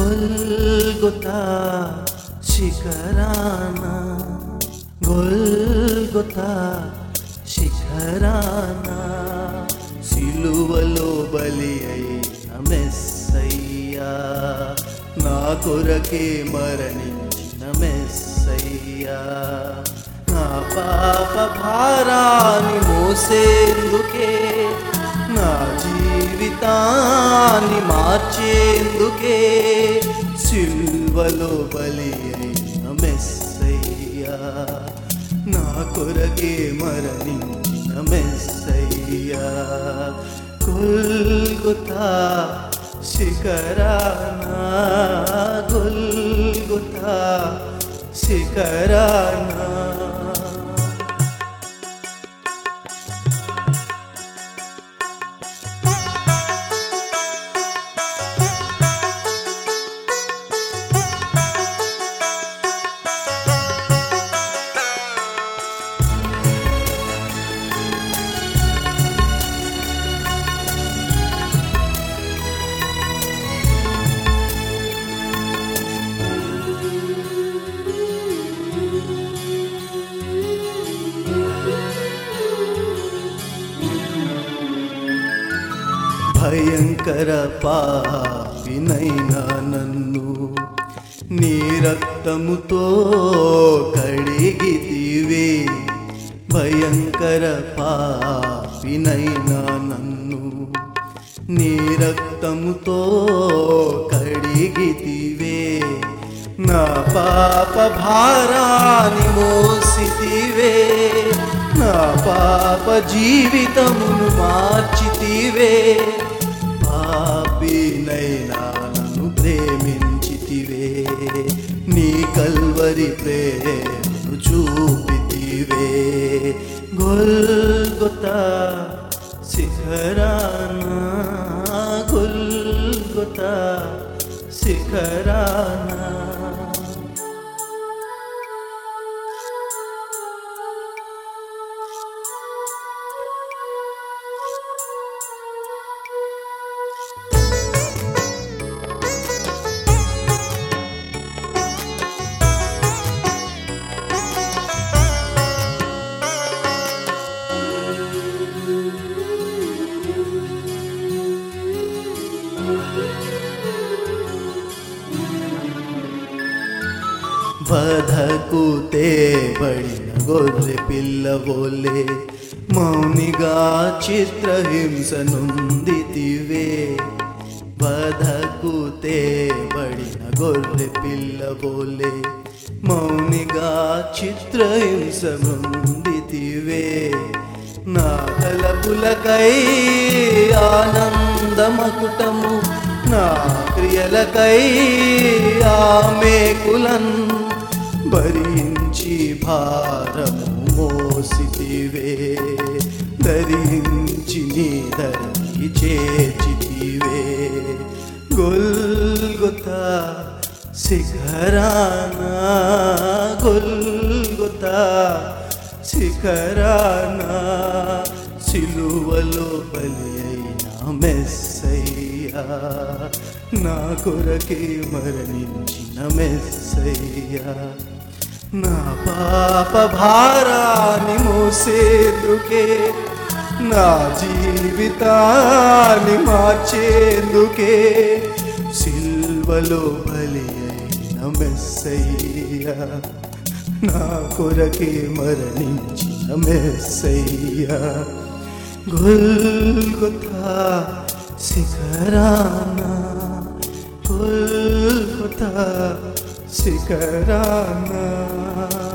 గొల్గొతా శిఖరాన గొల్గొతా శిఖరాన సిలువలో బలి అయిన మెస్సయ్యా నా కొరకే మరణించిన మెస్సయ్యా నా పాప భారాన్ని మోసేందుకే నా జీవితాన్ని మార్చేందుకే సిల్వలో బలి అయిన మెస్సయ్యా నా కొరకే మరణించిన మెస్సయ్యా గొల్గొతా శిఖరానా గొల్గొతా శిఖరానా భయంకర పాపినైనా నన్ను నీ రక్తముతో కడిగితివే భయంకర పాపినైనా నన్ను నీ రక్తముతో కడిగితివే నా పాప భారాన్ని మోసితివే నా పాప జీవితమును మార్చితివే పాపినైనా నన్ను ప్రేమించితివే నీ కల్వరి ప్రేమను చూపితివే గొల్గొతా శిఖరానా గొల్గొతా శిఖరానా వధకు తేబడిన గొర్రె పిల్లవోలే మౌనిగా చిత్రహింస నొందితివే వధకు తేబడిన గొర్రె పిల్లవోలే మౌనిగా చిత్రహింస నొందితివే నా తలపులకై ఆనందమకుటము నా క్రియలకై ఆమె కులన్ భరించి భారము మోసితివే ధరించి నీ ధరికి చేచితివే గొల్గొతా శిఖరానా గొల్గొతా శిఖరానా సిలువలో బలి అయిన మెస్సయ్యా నా కొరకే మరణించిన మెస్సయ్యా నా పాప భారాన్ని మోసేందుకే నా జీవితాన్ని మార్చేందుకే సిల్వలో బలి అయిన మెస్సయ్యా నా కొరకే మరణించిన మెస్సయ్యా గొల్గొతా శిఖరానా గొల్గొతా శిఖరానా